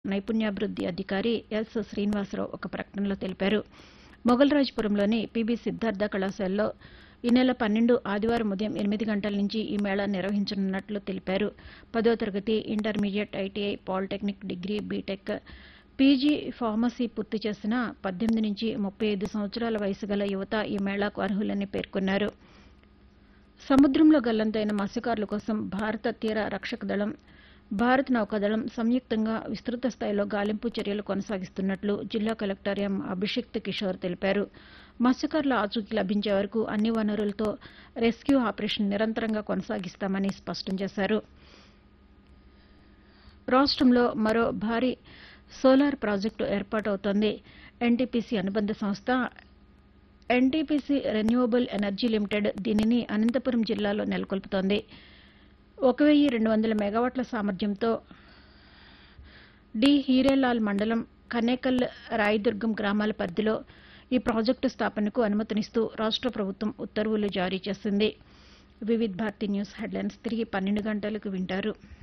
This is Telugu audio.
నైపుణ్యాభివృద్ది అధికారి ఎస్ శ్రీనివాసరావు ఒక ప్రకటనలో తెలిపారు మొగల్రాజ్పురంలోని పీబీ సిద్దార్థ కళాశాలలో ఈ నెల పన్నెండు ఆదివారం ఉదయం ఎనిమిది గంటల నుంచి ఈ మేళా నిర్వహించనున్నట్లు తెలిపారు పదో తరగతి intermediate ITI polytechnic degree BTech PG pharmacy పూర్తి చేసిన పద్దెనిమిది నుంచి ముప్పై ఐదు సంవత్సరాల వయసు గల యువత ఈ మేళాకు అర్హులని పేర్కొన్నారు సముద్రంలో గల్లంతైన మత్స్యకారుల కోసం భారత తీర రక్షక దళం భారత నౌకాదళం సంయుక్తంగా విస్తృత స్థాయిలో గాలింపు చర్యలు కొనసాగిస్తున్నట్లు జిల్లా కలెక్టర్ ఎం అభిషిక్త్ కిషోర్ తెలిపారు మత్స్యకారుల ఆచూకీ లభించే వరకు అన్ని వనరులతో రెస్క్యూ ఆపరేషన్ నిరంతరంగా కొనసాగిస్తామని స్పష్టం చేశారు రాష్ట్రంలో మరో భారీ సోలార్ ప్రాజెక్టు ఏర్పాటవుతోంది ఎన్టీపీసీ అనుబంధ సంస్థ ఎన్టీపీసీ రెన్యూవబుల్ ఎనర్జీ లిమిటెడ్ దీనిని అనంతపురం జిల్లాలో నెలకొల్పుతోంది ఒక వెయ్యి రెండు వందల మెగావాట్ల సామర్థ్యంతో డి హీరేలాల్ మండలం కనేకల్ రాయదుర్గం గ్రామాల పరిధిలో ఈ ప్రాజెక్టు స్థాపనకు అనుమతినిస్తూ రాష్ట్ర ప్రభుత్వం ఉత్తర్వులు జారీ చేసింది వివిధ్ భారతి న్యూస్ హెడ్లైన్స్ తిరిగి పన్నెండు గంటలకు వింటారు